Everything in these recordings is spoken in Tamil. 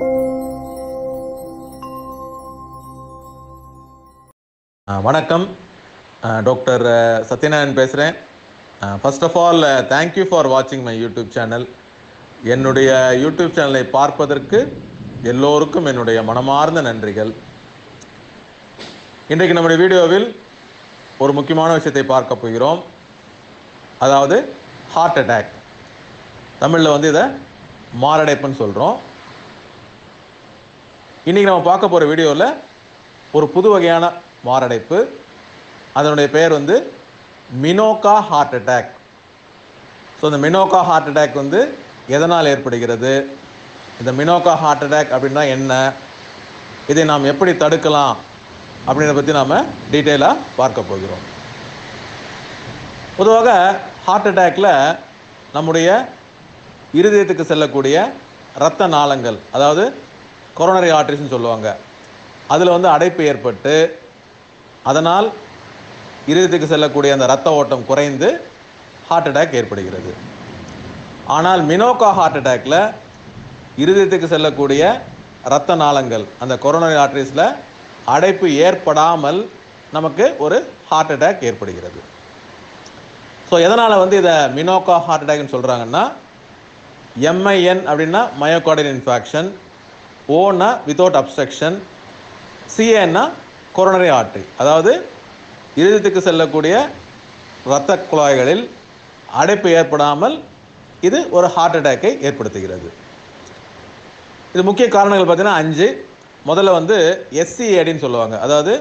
அஹ் வணக்கம் அஹ் டாக்டர் அஹ் சத்யநாராயண் பேசுகிறேன் first of all thank you for வாட்சிங் மை யூடியூப் சேனல் என்னுடைய யூடியூப் சேனலை பார்ப்பதற்கு எல்லோருக்கும் என்னுடைய மனமார்ந்த நன்றிகள் இன்றைக்கு நம்முடைய வீடியோவில் ஒரு முக்கியமான விஷயத்தை பார்க்க போகிறோம் அதாவது ஹார்ட் அட்டாக் தமிழில் வந்து இதை மாரடைப்புன்னு சொல்கிறோம் இன்றைக்கி நம்ம பார்க்க போகிற வீடியோவில் ஒரு புது வகையான மாரடைப்பு அதனுடைய பெயர் வந்து மினோகா ஹார்ட் அட்டாக் ஸோ இந்த மினோகா ஹார்ட் அட்டாக் வந்து எதனால் ஏற்படுகிறது இந்த மினோகா ஹார்ட் அட்டாக் அப்படின்னா என்ன இதை நாம் எப்படி தடுக்கலாம் அப்படின்றத பற்றி நாம் டீட்டெயிலாக பார்க்க போகிறோம் பொதுவாக ஹார்ட் அட்டாக்ல நம்முடைய இருதயத்துக்கு செல்லக்கூடிய இரத்த நாளங்கள் அதாவது கொரோனரி ஆர்டரிஸ்னு சொல்லுவாங்க அதில் வந்து அடைப்பு ஏற்பட்டு அதனால் இருதயத்துக்கு செல்லக்கூடிய அந்த இரத்த ஓட்டம் குறைந்து ஹார்ட் அட்டாக் ஏற்படுகிறது ஆனால் மினோகா ஹார்ட் அட்டாக்ல இருதயத்துக்கு செல்லக்கூடிய இரத்த நாளங்கள் அந்த கொரோனரி ஆர்டரிஸில் அடைப்பு ஏற்படாமல் நமக்கு ஒரு ஹார்ட் அட்டாக் ஏற்படுகிறது ஸோ எதனால் வந்து இதை மினோகா ஹார்ட் அட்டாக்னு சொல்கிறாங்கன்னா எம்ஐஎன் அப்படின்னா மயோகார்டியல் இன்ஃபாக்ஷன் ஓனா வித்தவுட் அப்ஸ்ட்ரக்ஷன் சிஏன்னா கொரோனரி ஆர்டரி அதாவது இருதயத்துக்கு செல்லக்கூடிய இரத்த குழாய்களில் அடைப்பு ஏற்படாமல் இது ஒரு ஹார்ட் அட்டாக்கை ஏற்படுத்துகிறது இது முக்கிய காரணங்கள் பார்த்தீங்கன்னா அஞ்சு முதல்ல வந்து எஸ்சிஏடின்னு சொல்லுவாங்க அதாவது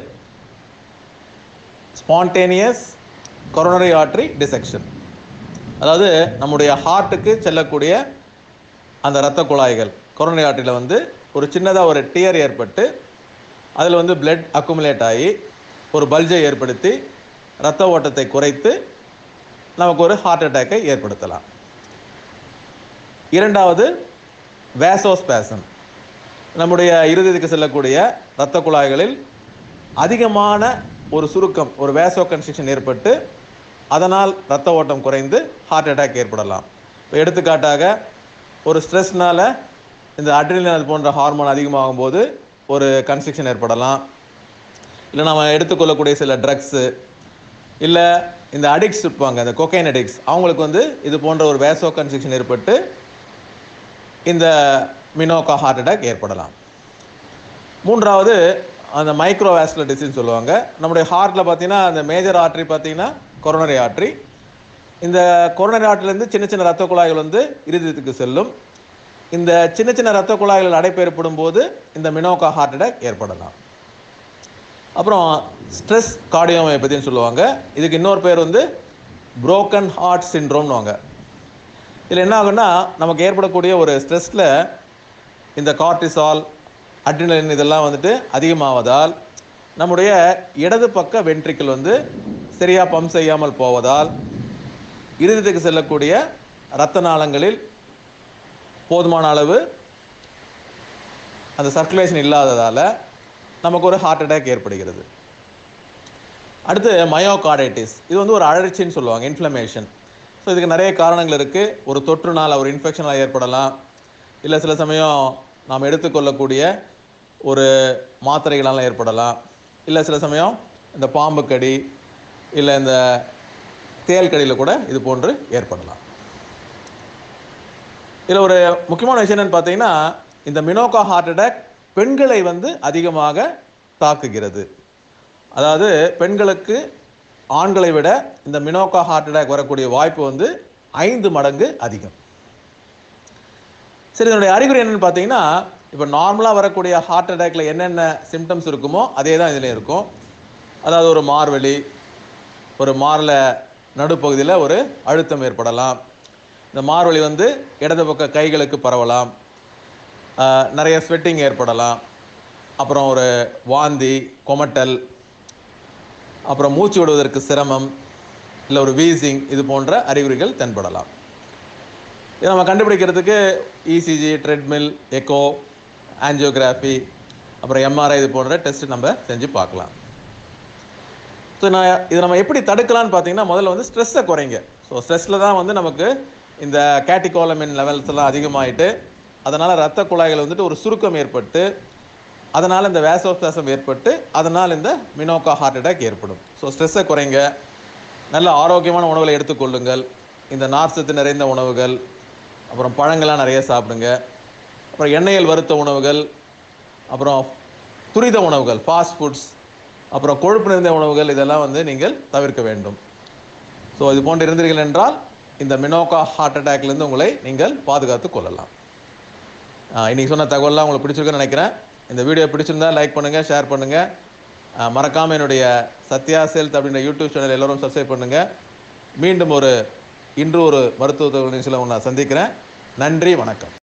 ஸ்பான்டேனியஸ் கொரோனரி ஆர்டரி டிசெக்ஷன் அதாவது நம்முடைய ஹார்ட்டுக்கு செல்லக்கூடிய அந்த இரத்த குழாய்கள் கொரோனரி ஆர்டரியில் வந்து ஒரு சின்னதாக ஒரு டியர் ஏற்பட்டு அதில் வந்து பிளட் அக்குமுலேட் ஆகி ஒரு பல்ஜை ஏற்படுத்தி இரத்த ஓட்டத்தை குறைத்து நமக்கு ஒரு ஹார்ட் அட்டாக்கை ஏற்படுத்தலாம் இரண்டாவது வேசோஸ்பேசம் நம்முடைய இருதயத்துக்கு செல்லக்கூடிய இரத்த குழாய்களில் அதிகமான ஒரு சுருக்கம் ஒரு வேசோ கன்ஸ்ட்ரக்ஷன் ஏற்பட்டு அதனால் இரத்த ஓட்டம் குறைந்து ஹார்ட் அட்டாக் ஏற்படலாம் இப்போ எடுத்துக்காட்டாக ஒரு ஸ்ட்ரெஸ்னால் இந்த அட்ரினல் அது போன்ற ஹார்மோன் அதிகமாகும் போது ஒரு கன்ஸ்ட்ரக்ஷன் ஏற்படலாம் இல்லை நம்ம எடுத்துக்கொள்ளக்கூடிய சில ட்ரக்ஸு இல்லை இந்த அடிக்ட்ஸ் இருப்பாங்க இந்த கொக்கைன் அடிக்ட்ஸ் அவங்களுக்கு வந்து இது போன்ற ஒரு வேசோ கன்ஸ்ட்ரக்ஷன் ஏற்பட்டு இந்த மினோகா ஹார்ட் அட்டாக் ஏற்படலாம் மூன்றாவது அந்த மைக்ரோவாஸ்குலர் டிசீஸ் சொல்லுவாங்க நம்முடைய ஹார்ட்டில் பார்த்தீங்கன்னா அந்த மேஜர் ஆர்ட்ரி பார்த்தீங்கன்னா கொரோனரி ஆர்ட்ரி இந்த கொரோனரி ஆர்ட்ரிலேருந்து சின்ன சின்ன ரத்த குழாய்கள் வந்து இருதயத்துக்கு செல்லும் இந்த சின்ன சின்ன ரத்த குழாய்கள் அடைப்பு ஏற்படும் போது இந்த மினோகா ஹார்ட் அட்டாக் ஏற்படலாம் அப்புறம் ஸ்ட்ரெஸ் கார்டியோமயோபதின்னு சொல்லுவாங்க இதுக்கு இன்னொரு பேர் வந்து புரோக்கன் ஹார்ட் சின்ட்ரோம்னுவாங்க இதில் என்ன ஆகுன்னா நமக்கு ஏற்படக்கூடிய ஒரு ஸ்ட்ரெஸ்ஸில் இந்த கார்டிசால் அட்ரினலின் இதெல்லாம் வந்துட்டு அதிகமாவதால் நம்முடைய இடது பக்க வென்ட்ரிக்கிள் வந்து சரியாக பம்ப் செய்யாமல் போவதால் இருதயத்துக்கு செல்லக்கூடிய இரத்த நாளங்களில் போதுமான அளவு அந்த சர்க்குலேஷன் இல்லாததால் நமக்கு ஒரு ஹார்ட் அட்டாக் ஏற்படுகிறது அடுத்து மயோகார்டைட்டிஸ் இது வந்து ஒரு அழற்சின்னு சொல்லுவாங்க இன்ஃப்ளமேஷன் ஸோ இதுக்கு நிறைய காரணங்கள் இருக்குது ஒரு தொற்றுனால் ஒரு இன்ஃபெக்ஷனால் ஏற்படலாம் இல்லை சில சமயம் நாம் எடுத்துக்கொள்ளக்கூடிய ஒரு மாத்திரைகளால் ஏற்படலாம் இல்லை சில சமயம் இந்த பாம்பு கடி இல்லை இந்த தேல் கடியில் கூட இது போன்று ஏற்படலாம் இதில் ஒரு முக்கியமான விஷயம் என்னன்னு பார்த்தீங்கன்னா இந்த மினோகா ஹார்ட் அட்டாக் பெண்களை வந்து அதிகமாக தாக்குகிறது அதாவது பெண்களுக்கு ஆண்களை விட இந்த மினோகா ஹார்ட் அட்டாக் வரக்கூடிய வாய்ப்பு வந்து ஐந்து மடங்கு அதிகம் சரி இதனுடைய அறிகுறி என்னன்னு பார்த்தீங்கன்னா இப்போ நார்மலாக வரக்கூடிய ஹார்ட் அட்டாக்ல என்னென்ன சிம்டம்ஸ் இருக்குமோ அதே தான் இதில் இருக்கும் அதாவது ஒரு மார்வெளி ஒரு மாரில் நடுப்பகுதியில் ஒரு அழுத்தம் ஏற்படலாம் இந்த மார்வழி வந்து இடது பக்க கைகளுக்கு பரவலாம் ஆஹ் நிறைய ஸ்வெட்டிங் ஏற்படலாம் அப்புறம் ஒரு வாந்தி கொமட்டல் அப்புறம் மூச்சு விடுவதற்கு சிரமம் இல்லை ஒரு வீசிங் இது போன்ற அறிகுறிகள் தென்படலாம் இதை நம்ம கண்டுபிடிக்கிறதுக்கு இசிஜி ட்ரெட்மில் எக்கோ ஆஞ்சியோகிராஃபி அப்புறம் எம்ஆர்ஐ இது போன்ற டெஸ்ட் நம்ம செஞ்சு பார்க்கலாம் ஸோ நான் இதை நம்ம எப்படி தடுக்கலாம்னு பார்த்தீங்கன்னா முதல்ல வந்து ஸ்ட்ரெஸ்ஸை குறைங்க ஸோ ஸ்ட்ரெஸ்ஸில் தான் வந்து நமக்கு இந்த கேட்டிகோலமின் லெவல்ஸ் எல்லாம் அதிகமாயிட்டு அதனால் ரத்த குழாய்கள் வந்துட்டு ஒரு சுருக்கம் ஏற்பட்டு அதனால் இந்த வேசோஸ்பாசம் ஏற்பட்டு அதனால் இந்த மினோக்கா ஹார்ட் அட்டாக் ஏற்படும் ஸோ ஸ்ட்ரெஸ்ஸை குறைங்க நல்ல ஆரோக்கியமான உணவுகளை எடுத்துக்கொள்ளுங்கள் இந்த நார்ச்சத்து நிறைந்த உணவுகள் அப்புறம் பழங்கள்லாம் நிறைய சாப்பிடுங்க அப்புறம் எண்ணெயில் வறுத்த உணவுகள் அப்புறம் துரித உணவுகள் ஃபாஸ்ட் ஃபுட்ஸ் அப்புறம் கொழுப்பு நிறைந்த உணவுகள் இதெல்லாம் வந்து நீங்கள் தவிர்க்க வேண்டும் ஸோ இது போன்று இருந்தீர்கள் என்றால் இந்த மினோகா ஹார்ட் அட்டாக்லேருந்து உங்களை நீங்கள் பாதுகாத்து கொள்ளலாம் ஆஹ் இன்னைக்கு சொன்ன தகவல்லாம் உங்களுக்கு பிடிச்சிருக்குன்னு நினைக்கிறேன் இந்த வீடியோ பிடிச்சிருந்தா லைக் பண்ணுங்கள் ஷேர் பண்ணுங்கள் மறக்காமல் என்னுடைய சத்யா செல்த் அப்படின்ற யூடியூப் சேனல் எல்லோரும் சப்ஸ்கிரைப் பண்ணுங்கள் மீண்டும் ஒரு இன்று ஒரு மருத்துவ தகவல் நிகழ்ச்சியில் உங்களை நான் சந்திக்கிறேன் நன்றி வணக்கம்